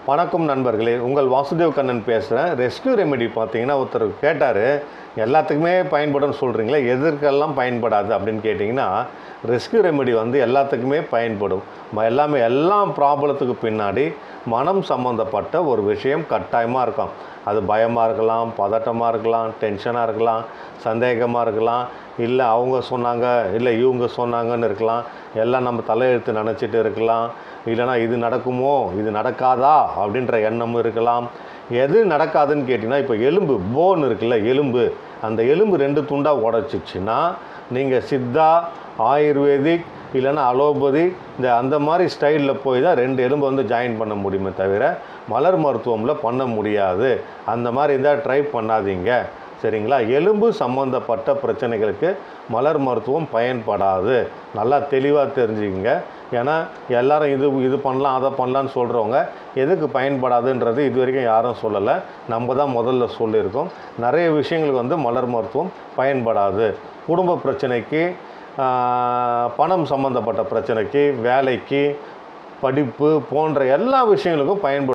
வணக்கம் நண்பர்களே உங்கள் வாசுதேவ் கண்ணன் பேசுகிறேன் ரெஸ்க்யூ ரெமெடி பார்த்தீங்கன்னா ஒருத்தர் கேட்டார் எல்லாத்துக்குமே பயன்படும்னு சொல்கிறீங்களே எதற்கெல்லாம் பயன்படாது அப்படின்னு கேட்டிங்கன்னா ரெஸ்க்யூ ரெமெடி வந்து எல்லாத்துக்குமே பயன்படும் ம- எல்லாமே எல்லா ப்ராப்ளத்துக்கு பின்னாடி மனம் சம்மந்தப்பட்ட ஒரு விஷயம் கட்டாயமாக இருக்கும் அது பயமாக இருக்கலாம் பதட்டமாக இருக்கலாம் டென்ஷனாக இருக்கலாம் சந்தேகமாக இருக்கலாம் இல்லை அவங்க சொன்னாங்க இல்லை இவங்க சொன்னாங்கன்னு இருக்கலாம் எல்லாம் நம்ம தலையெழுத்து நினச்சிட்டு இருக்கலாம் இல்லைனா இது நடக்குமோ இது நடக்காதா அப்படின்ற எண்ணமும் இருக்கலாம் எது நடக்காதுன்னு கேட்டிங்கன்னா இப்போ எலும்பு போன் இருக்குல்ல எலும்பு அந்த எலும்பு ரெண்டு துண்டாக உடச்சிச்சின்னா நீங்கள் சித்தா ஆயுர்வேதிக் இல்லைன்னா அலோபதி இந்த அந்த மாதிரி ஸ்டைலில் போய் தான் ரெண்டு எலும்பு வந்து ஜாயின் பண்ண முடியுமே தவிர மலர் மருத்துவமில் பண்ண முடியாது அந்த மாதிரி இருந்தால் ட்ரை பண்ணாதீங்க சரிங்களா எலும்பு சம்மந்தப்பட்ட பிரச்சனைகளுக்கு மலர் மருத்துவம் பயன்படாது நல்லா தெளிவாக தெரிஞ்சுக்கங்க ஏன்னா எல்லாரும் இது இது பண்ணலாம் அதை பண்ணலான்னு சொல்கிறவங்க எதுக்கு பயன்படாதுன்றது இது வரைக்கும் யாரும் சொல்லலை நம்ம தான் முதல்ல சொல்லியிருக்கோம் நிறைய விஷயங்களுக்கு வந்து மலர் மருத்துவம் பயன்படாது குடும்ப பிரச்சனைக்கு ஆஹ், பணம் சம்மந்தப்பட்ட பிரச்சனைக்கு வேலைக்கு படிப்பு போன்ற எல்லா விஷயங்களுக்கும் பயன்படும்